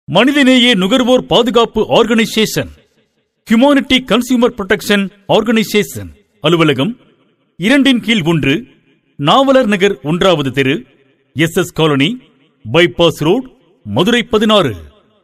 மனிதநேய நுகர்வோர் பாதுகாப்பு organisation humanity consumer protection organisation அலுவலகம் இரண்டின் கீழ் ஒன்று நாவலர் நகர் ஒன்றாவது தெரு S S colony bypass road Madurai பதினாறு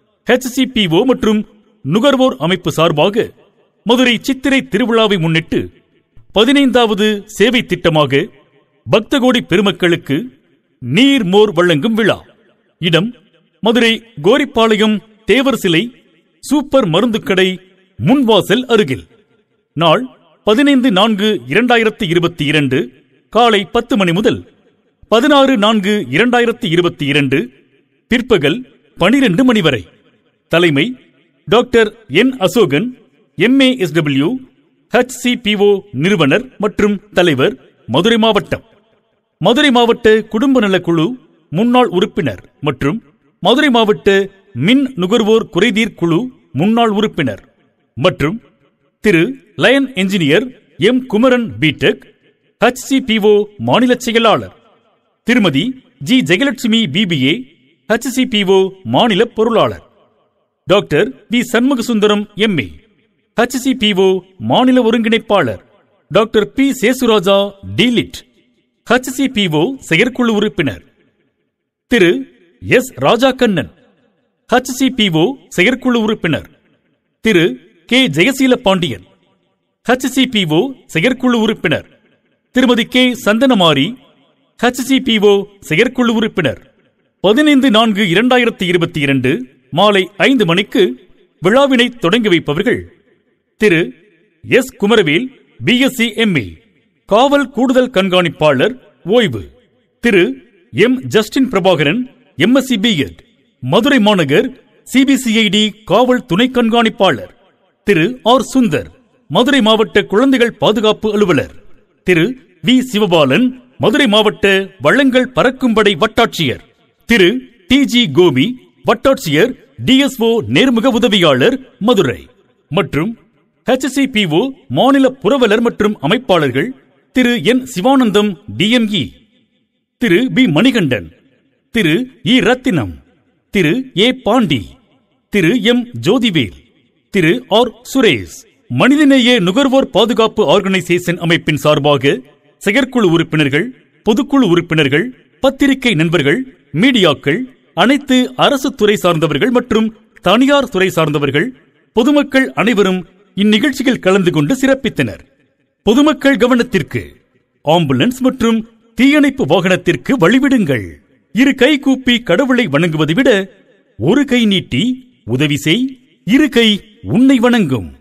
HCPO மற்றும் நுகர்வோர் அமைப்பு சார்பாக மதுரை சித்திரை திருவிழாவை முன்னிட்டு பதினைந்தாவது சேவை திட்டமாக பக்தகோடி பெருமக்களுக்கு நீர் மோர் வழங்கும் விழா இடம் மதுரை கோரிப்பாளையம் தேவர் சிலை சூப்பர் மருந்துக்கடை முன்வாசல் அருகில் நாள் பதினைந்து நான்கு இரண்டாயிரத்தி இருபத்தி இரண்டு காலை பத்து மணி முதல் பதினாறு நான்கு இரண்டாயிரத்தி இருபத்தி இரண்டு பிற்பகல் பனிரெண்டு மணி வரை தலைமை டாக்டர் என் அசோகன் எம்ஏஎஸ்டபிள்யூ ஹெச்சிபிஓ நிறுவனர் மற்றும் தலைவர் மதுரை மாவட்டம் மதுரை மாவட்ட குடும்ப நலக்குழு முன்னாள் உறுப்பினர் மற்றும் மதுரை மாவட்ட மின் நுகர்வோர் குறைதீர் குழு முன்னாள் உறுப்பினர் மற்றும் Thiru lion engineer M Kumaran BTech HCPO மாநில செயலாளர் Thirumathi G Jayalakshmi BBA HCPO மாநில பொருளாளர் doctor V Shanmugasundaram MA HCPO மாநில ஒருங்கிணைப்பாளர் doctor P Sesuraja DLitt HCPO செயற்குழு உறுப்பினர் திரு எஸ் ராஜா கண்ணன் ஹெச்சிபிஓ செயற்குழு உறுப்பினர் திரு கே ஜெயசீல பாண்டியன் ஹெச்சிபிஓ செயற்குழு உறுப்பினர் திருமதி கே சந்தனமாரி ஹெச்சிபிஓ செயற்குழு உறுப்பினர் பதினைந்து நான்கு இரண்டாயிரத்தி இருபத்தி இரண்டு மாலை ஐந்து மணிக்கு விழாவினை தொடங்கி வைப்பவர்கள் Thiru S Kumaravel BSc MA காவல் கூடுதல் கண்காணிப்பாளர் ஓய்வு Thiru M Justin Prabakaran MSc BEd Madurai மாநகர் சிபிசிஐடி காவல் துணை கண்காணிப்பாளர் திரு ஆர் சுந்தர் மதுரை மாவட்ட குழந்தைகள் பாதுகாப்பு அலுவலர் திரு வி சிவபாலன் மதுரை மாவட்ட வள்ளங்கள் பறக்கும்படை வட்டாட்சியர் திரு டி ஜி கோபி வட்டாட்சியர் டிஎஸ்ஓ நேர்முக உதவியாளர் மதுரை மற்றும் HCPO மாநில புரவலர் மற்றும் அமைப்பாளர்கள் Thiru N Sivanandam DME Thiru P Manikandan Thiru E Rathinam Thiru A Pandi Thiru M Jothivel Thiru R Suresh மனிதநேய நுகர்வோர் பாதுகாப்பு ஆர்கனைசேஷன் அமைப்பின் சார்பாக செயற்குழு உறுப்பினர்கள் பொதுக்குழு உறுப்பினர்கள் பத்திரிகை நண்பர்கள் மீடியாக்கள் அனைத்து அரசு துறை சார்ந்தவர்கள் மற்றும் தனியார் துறை சார்ந்தவர்கள் பொதுமக்கள் அனைவரும் இந்நிகழ்ச்சியில் கலந்து கொண்டு சிறப்பித்தனர் பொதுமக்கள் கவனத்திற்கு ஆம்புலன்ஸ் மற்றும் தீயணைப்பு வாகனத்திற்கு வழிவிடுங்கள் இரு கை கூப்பி கடவுளை வணங்குவதை விட ஒரு கை நீட்டி உதவி செய் இரு கை உன்னை வணங்கும்